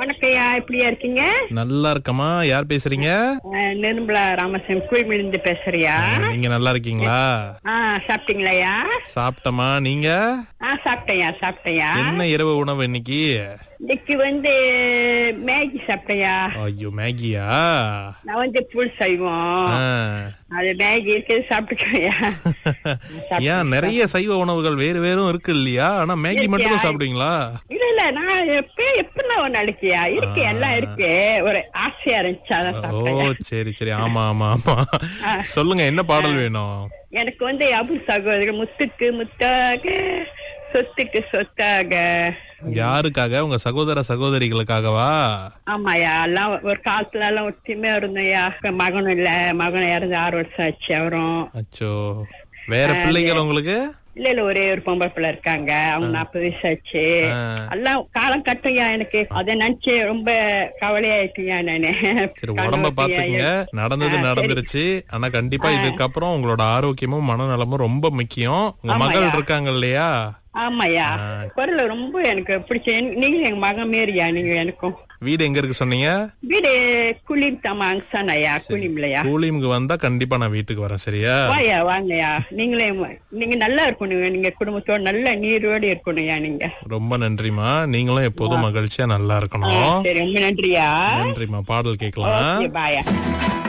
வணக்கம்யா எப்படியா இருக்கீங்க நல்லா இருக்கமா யார் பேசுறீங்க அஹ், நிர்மலா ராமசாமி குழுமிலிருந்து பேசுறியா நீங்க நல்லா இருக்கீங்களா ஆ சாப்பிட்டீங்களாயா சாப்பிட்டமா நீங்க ஆ சாப்பிட்டேயா சாப்பிட்டேயா என்ன இரவு உணவு இன்னைக்கு இன்னைக்கு வந்து மேகி சாப்பிட்டேயா ஐயோ மேகியா நான் வந்து புல் செய்வோம் ஆ. அது மேகி இருக்குது சாப்பிட்டுக்கோயா ஏன் நிறைய சைவ உணவுகள் வேறு வேறும் இருக்கு இல்லையா ஆனா மேகி மட்டும் தான் சாப்பிடுவீங்களா இல்ல இல்ல நான் எப்ப எப்படின்னா ஒரு நாளைக்குயா இருக்கு எல்லாம் இருக்கு ஒரு ஆசையா இருந்துச்சு அதான் ஓ சாப்பிட்டேன் சரி சரி ஆமா ஆமா ஆமா சொல்லுங்க என்ன பாடல் வேணும் எனக்கு வந்து அபு சகோதரர் முத்துக்கு முத்தாக சொத்துக்கு சொத்தாக யாருக்காக உங்க சகோதர சகோதரிகளுக்காகவா ஆமாயா எல்லாம் ஒரு காலத்துல எல்லாம் ஒற்றுமையா இருந்தோம்யா இப்ப மகனும் இல்ல மகன் இறந்து ஆறு வருஷம் ஆச்சு அவரும் அச்சோ வேற பிள்ளைகள் உங்களுக்கு இல்ல இல்ல ஒரே ஒரு பொம்பளை பிள்ளை இருக்காங்க அவங்க நாற்பது வயசு ஆச்சு ஆ. எல்லாம் காலம் கட்டையா எனக்கு அதை நினைச்சு ரொம்ப கவலையாயிட்டுயா நானு சரி உடம்ப பாத்துக்கங்க நடந்தது நடந்துருச்சு ஆனா கண்டிப்பா இதுக்கப்புறம் உங்களோட ஆரோக்கியமும் மனநலமும் ரொம்ப முக்கியம் உங்க மகள் இருக்காங்க இல்லையா ஆமாயா குரல் ரொம்ப எனக்கு பிடிச்ச நீங்க எங்க மகன் மாரியா நீங்க எனக்கும் வீடு எங்க இருக்கு சொன்னீங்க வீடு குளிம் தமா அங்சானாயா குளிம்லயா கூலிமுக்கு வந்தா கண்டிப்பா நான் வீட்டுக்கு வரேன் சரியா வாயா வாங்கயா நீங்களே வ- நீங்க நல்லா இருக்கணும் நீங்க குடும்பத்தோட நல்ல நீரோடு இருக்கணும்யா நீங்க ரொம்ப நன்றிமா நீங்களும் எப்போதும் மகிழ்ச்சியா நல்லா இருக்கணும் சரி ரொம்ப நன்றியா நன்றிமா பாடல் கேட்கலாம் ஓகே பாயா